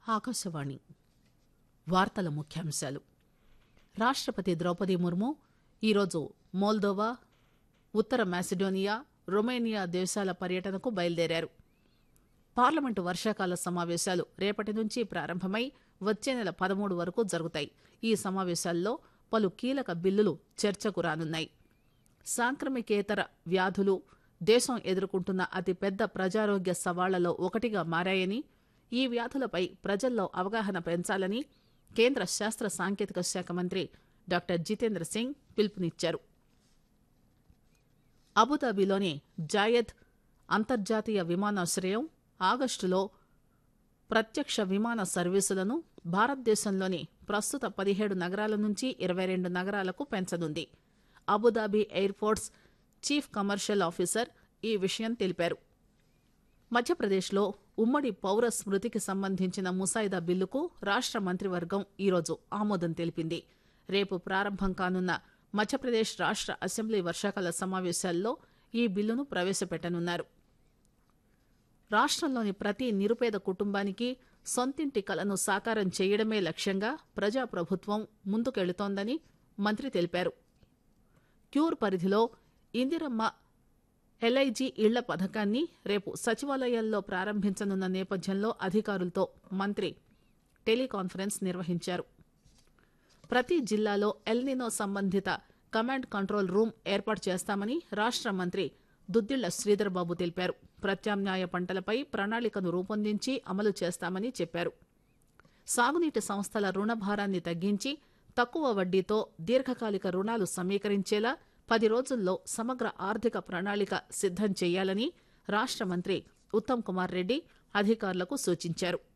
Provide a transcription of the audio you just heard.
ఆకాశవాణి వార్తల ముఖ్యాంశాలు రాష్టపతి ద్రౌపది ముర్ము ఈరోజు మోల్దోవా ఉత్తర మాసిడోనియా రొమేనియా దేశాల పర్యటనకు బయలుదేరారు పార్లమెంటు వర్షాకాల సమావేశాలు రేపటి నుంచి ప్రారంభమై వచ్చే నెల పదమూడు వరకు జరుగుతాయి ఈ సమావేశాల్లో పలు కీలక బిల్లులు చర్చకు రానున్నాయి సాంక్రమికేతర వ్యాధులు దేశం ఎదుర్కొంటున్న అతిపెద్ద ప్రజారోగ్య సవాళ్లలో ఒకటిగా మారాయని ఈ వ్యాధులపై ప్రజల్లో అవగాహన పెంచాలని కేంద్ర శాస్త్ర సాంకేతిక శాఖ మంత్రి డాక్టర్ జితేంద్ర సింగ్ పిలుపునిచ్చారు అబుదాబిలోని జాయద్ అంతర్జాతీయ విమానాశ్రయం ఆగస్టులో ప్రత్యక్ష విమాన సర్వీసులను భారతదేశంలోని ప్రస్తుత పదిహేడు నగరాల నుంచి ఇరవై రెండు నగరాలకు పెంచనుంది Abu Dhabi airports chief commercial officer ఈ విషయం తెలిపారు మధ్యప్రదేశ్లో ఉమ్మడి పౌర స్మృతికి సంబంధించిన ముసాయిదా బిల్లుకు రాష్ట మంత్రివర్గం ఈరోజు ఆమోదం తెలిపింది రేపు ప్రారంభం కానున్న మధ్యప్రదేశ్ రాష్ట అసెంబ్లీ వర్షాకాల సమావేశాల్లో ఈ బిల్లును ప్రవేశపెట్టనున్నారు రాష్టంలోని ప్రతి నిరుపేద కుటుంబానికి సొంతింటి కలను సాకారం చేయడమే లక్ష్యంగా ప్రజాప్రభుత్వం ముందుకెళుతోందని మంత్రి తెలిపారు క్యూర్ పరిధిలో ఇందిరమ్మ ఎల్ఐజీ ఇళ్ల పథకాన్ని రేపు సచివాలయాల్లో ప్రారంభించనున్న నేపథ్యంలో అధికారులతో మంత్రి టెలికాన్ఫరెన్స్ నిర్వహించారు ప్రతి జిల్లాలో ఎల్నినో సంబంధిత కమాండ్ కంట్రోల్ రూమ్ ఏర్పాటు చేస్తామని రాష్ట మంత్రి దుద్దిళ్ల శ్రీధర్బాబు తెలిపారు ప్రత్యామ్నాయ పంటలపై ప్రణాళికను రూపొందించి అమలు చేస్తామని చెప్పారు సాగునీటి సంస్థల రుణభారాన్ని తగ్గించి తక్కువ వడ్డీతో దీర్ఘకాలిక రుణాలు సమీకరించేలా పది రోజుల్లో సమగ్ర ఆర్థిక ప్రణాళిక సిద్దం చేయాలని రాష్ట మంత్రి ఉత్తమ్ కుమార్ రెడ్డి అధికారులకు సూచించారు